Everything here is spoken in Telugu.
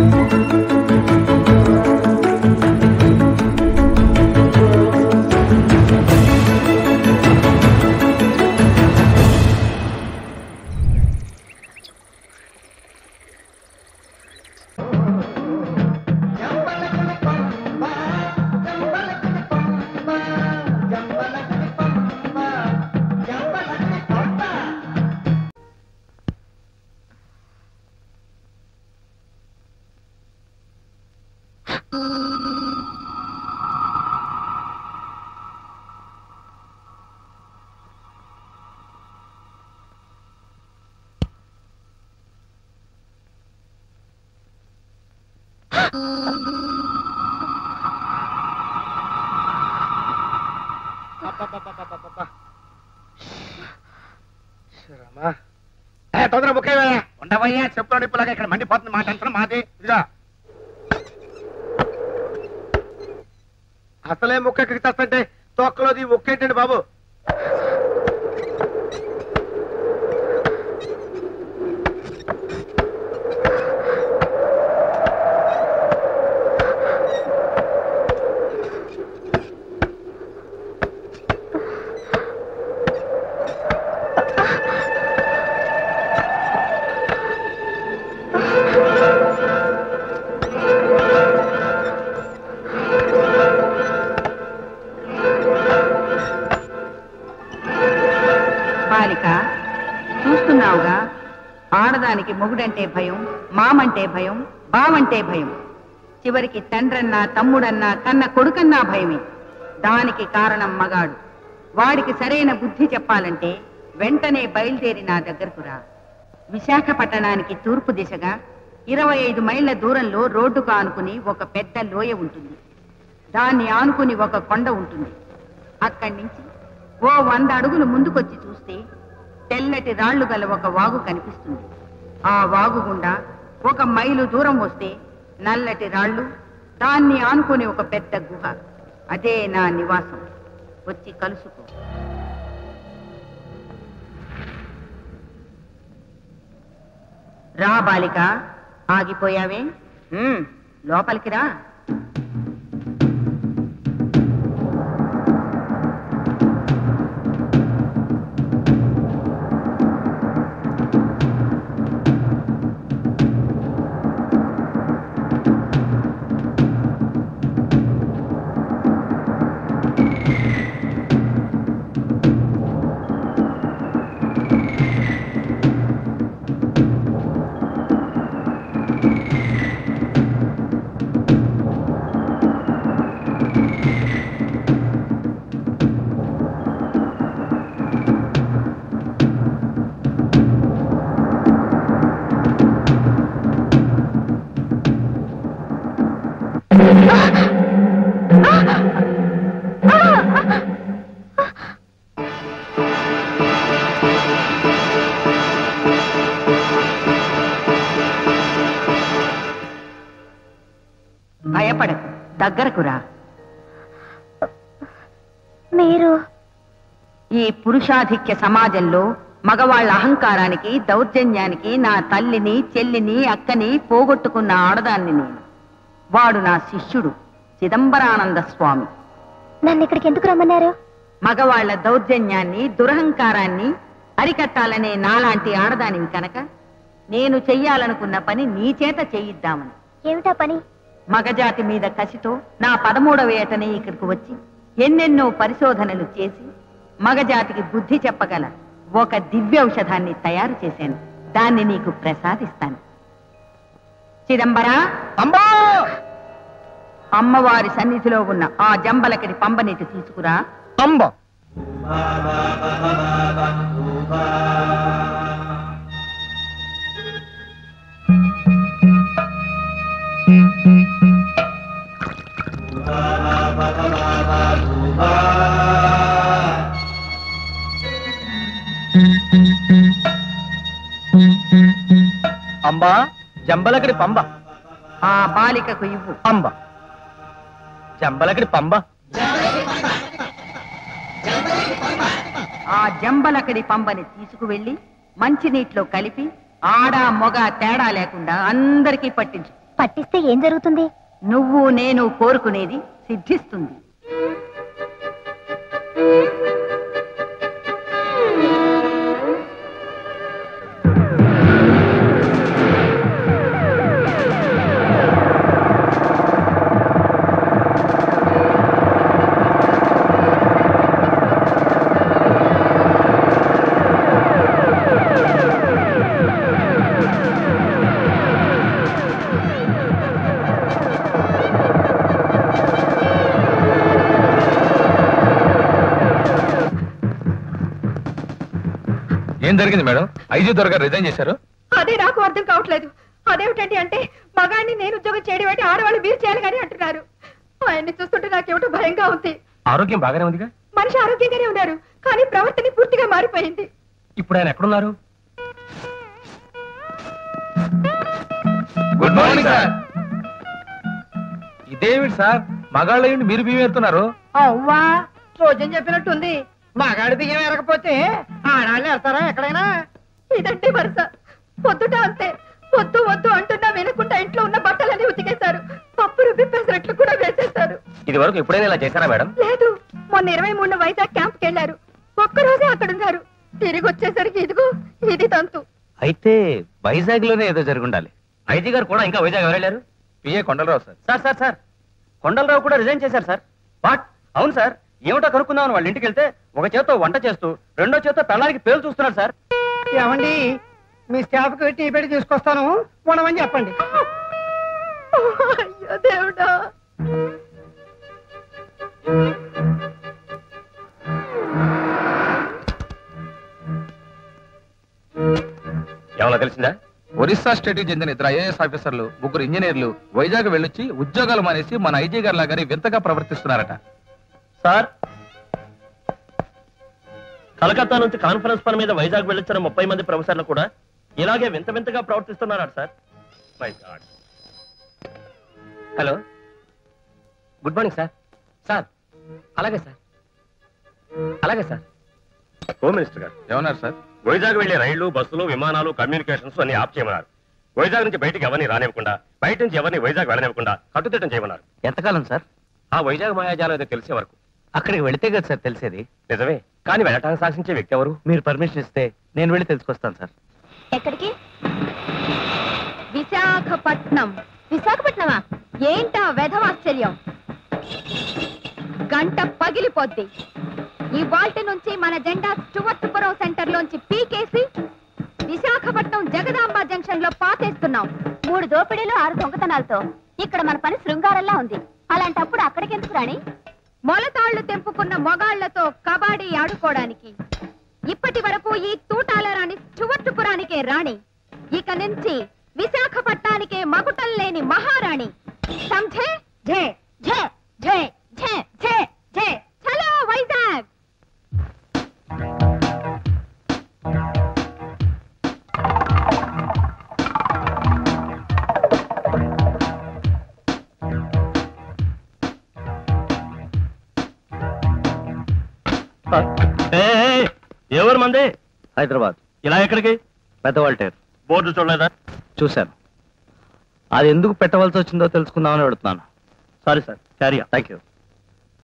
తొందర ముఖ్యమే ఉండవయ్యా చెప్పులో నిప్పులాగా ఇక్కడ మండిపోతుంది మాట అంటున్నా మాది ఇదిగా అసలే ముక్క ఎక్కడికి తెస్తుంటే తొక్కలోది ముక్క ఏంటండి బాబు బాలిక చూస్తున్నావుగా ఆడదానికి మొగుడంటే భయం మామంటే భయం బావంటే భయం చివరికి తండ్రన్నా తమ్ముడన్నా కన్న కొడుకన్నా భయమే దానికి కారణం మగాడు వాడికి సరైన బుద్ధి చెప్పాలంటే వెంటనే బయలుదేరి నా దగ్గరకు రా విశాఖపట్టణానికి తూర్పు దిశగా ఇరవై ఐదు మైళ్ళ దూరంలో రోడ్డుకు ఆనుకుని ఒక పెద్ద లోయ ఉంటుంది దాన్ని ఆనుకుని ఒక కొండ ఉంటుంది అక్కడి నుంచి ఓ వంద అడుగులు ముందుకొచ్చి చూస్తే తెల్లటి రాళ్లు గల ఒక వాగు కనిపిస్తుంది ఆ వాగు గుండా ఒక మైలు దూరం వస్తే నల్లటి రాళ్ళు దాన్ని ఆనుకుని ఒక పెద్ద గుహ అదే నా నివాసం వచ్చి కలుసుకో రా బాలిక ఆగిపోయావే ఉమ్, లోపలికి రా భయపడకు దగ్గరకు రా మీరు ఈ పురుషాధిక్య సమాజంలో మగవాళ్ళ అహంకారానికి దౌర్జన్యానికి నా తల్లిని చెల్లిని అక్కని పోగొట్టుకున్న ఆడదాన్ని నేను వాడు నా శిష్యుడు చిదంబరానంద స్వామి నన్ను ఇక్కడికి ఎందుకు రమ్మన్నారు మగవాళ్ల దౌర్జన్యాన్ని దురహంకారాన్ని అరికట్టాలనే నాలాంటి ఆడదానివి కనుక నేను చెయ్యాలనుకున్న పని నీ చేత చేయిద్దామని ఏమిటా పని మగజాతి మీద కసితో నా పదమూడవ ఏటనే ఇక్కడికి వచ్చి ఎన్నెన్నో పరిశోధనలు చేసి మగజాతికి బుద్ధి చెప్పగల ఒక దివ్యౌషధాన్ని తయారు చేశాను దాన్ని నీకు ప్రసాదిస్తాను చిదంబరా అంబా అమ్మవారి సన్నిధిలో ఉన్న ఆ జంబలకడి పంబనీటి తీసుకురా అంబ అంబా జంబలకడి పంబ ఆ బాలికకు ఇవ్వు అంబ జంబలకడి పంబ ఆ జంబలకడి పంబని తీసుకువెళ్ళి మంచినీటిలో కలిపి ఆడ మొగ తేడా లేకుండా అందరికీ పట్టించు పట్టిస్తే ఏం జరుగుతుంది నువ్వు నేను కోరుకునేది సిద్ధిస్తుంది ఏం జరిగింది మేడం ఐజీ త్వరగా రిజైన్ చేశారు అదే నాకు అర్థం కావట్లేదు అదేమిటండి అంటే మగాడిని నేను ఉద్యోగం చేయడం అంటే ఆడవాళ్ళు మీరు చేయాలి కానీ అంటున్నారు ఆయన్ని చూస్తుంటే నాకేమిటో భయంగా ఉంది ఆరోగ్యం బాగానే ఉందిగా మనిషి ఆరోగ్యంగానే ఉన్నారు కానీ ప్రవర్తన పూర్తిగా మారిపోయింది ఇప్పుడు ఆయన ఎక్కడున్నారు గుడ్ మార్నింగ్ సార్ ఇదేమిటి సార్ మగాళ్ళ మీరు బియ్యం ఎడుతున్నారు అవ్వా రోజం చెప్పినట్టుంది మగాడి బియ్యం ఎరగపోతే ఆడాళ్ళు ఎడతారా ఎక్కడైనా ఇదంటే వరుస పొద్దుట అంతే వద్దు వద్దు అంటున్నా వినకుండా ఇంట్లో ఉన్న బట్టలన్నీ ఉతికేశారు పప్పు రుబ్బి పెసరట్లు కూడా వేసేశారు ఇది వరకు ఎప్పుడైనా ఇలా చేశారా మేడం లేదు మొన్న ఇరవై మూడు వైజాగ్ క్యాంప్ కెళ్లారు ఒక్కరోజే అక్కడ ఉన్నారు తిరిగి వచ్చేసరికి ఇదిగో ఇది తంతు అయితే వైజాగ్ లోనే ఏదో జరిగి ఉండాలి ఐజీ గారు కూడా ఇంకా వైజాగ్ ఎవరెళ్ళారు PA Kondalarao sir sir sir sir Kondalarao కూడా రిజైన్ చేశారు సార్ వాట్ అవును సార్ ఏమిటో కనుక్కుందామని వాళ్ళ ఇంటికి వెళ్తే ఒక చేత్తో వంట చేస్తూ రెండో చేత్తో పెళ్ళానికి పేరు చూస్తున్నారు సార్ ఏమండి మీ స్టాఫ్ కి టీ పెట్టి తీసుకొస్తాను ఉండమని చెప్పండి అయ్యో దేవుడా ఏమన్నా తెలిసిందా ఒరిస్సా స్టేట్ కి చెందిన ఇద్దరు ఐఏఎస్ ఆఫీసర్లు ముగ్గురు ఇంజనీర్లు వైజాగ్ వెళ్ళొచ్చి ఉద్యోగాలు మానేసి మన ఐజీ గారి లాగానే వింతగా ప్రవర్తిస్తున్నారట సార్ కలకత్తా నుంచి కాన్ఫరెన్స్ పని మీద వైజాగ్ వెళ్ళొచ్చిన ముప్పై మంది ప్రొఫెసర్లు కూడా ఇలాగే వింత వింతగా ప్రవర్తిస్తున్నారట sir my god hello good morning sir sir అలాగే సార్ అలాగే సార్ హోమ్ మినిస్టర్ గారు ఏమన్నారు సార్ వైజాగ్ వెళ్లే రైళ్లు బస్సులు విమానాలు కమ్యూనికేషన్స్ అన్ని ఆఫ్ చేయమన్నారు వైజాగ్ నుంచి బయటికి ఎవరిని రానివ్వకుండా బయట నుంచి ఎవరిని వైజాగ్ వెళ్ళనివ్వకుండా కట్టుదిట్టం చేయమన్నారు ఎంతకాలం సార్ ఆ వైజాగ్ మాయాజాలం ఏదో తెలిసే వరకు అక్కడికి వెళితే కదా సార్ తెలిసేది నిజమే కానీ వెళ్ళటానికి సాక్షించే వ్యక్తి ఎవరు మీరు పర్మిషన్ ఇస్తే నేను వెళ్ళి తెలుసుకొస్తాను సార్ ఎక్కడికి విశాఖపట్నం విశాఖపట్నమా ఏంటా వెధవాశ్చర్యం గంట పగిలిపోద్ది ఈ వాల్ట్ నుంచి మన జెండా స్టువర్ట్పురం సెంటర్ లోంచి పీకేసి విశాఖపట్నం జగదాంబ జంక్షన్ లో పాతేస్తున్నాం మూడు దోపిడీలు ఆరు దొంగతనాలతో ఇక్కడ మన పని శృంగారంలా ఉంది అలాంటప్పుడు అక్కడికి ఎందుకు రాణి మొలతాళ్లు తెంపుకున్న మొగాళ్లతో కబాడీ ఆడుకోవడానికి ఇప్పటి వరకు ఈ తూటాల రాణి స్టువర్ట్పురానికే రాణి ఇక నుంచి విశాఖపట్నానికే మకుటం లేని మహారాణి సంఝే ఝే ఝే ఝే ఝే ఝే ఝే చలో వైజాగ్ ఎవరు మంది హైదరాబాద్ ఇలా ఎక్కడికి పెద్దవాళ్ళ బోర్డు చూడలేదా చూశాను అది ఎందుకు పెట్టవలసి వచ్చిందో తెలుసుకుందామని అడుగుతున్నాను సారీ సార్ క్యారియా థ్యాంక్ యూ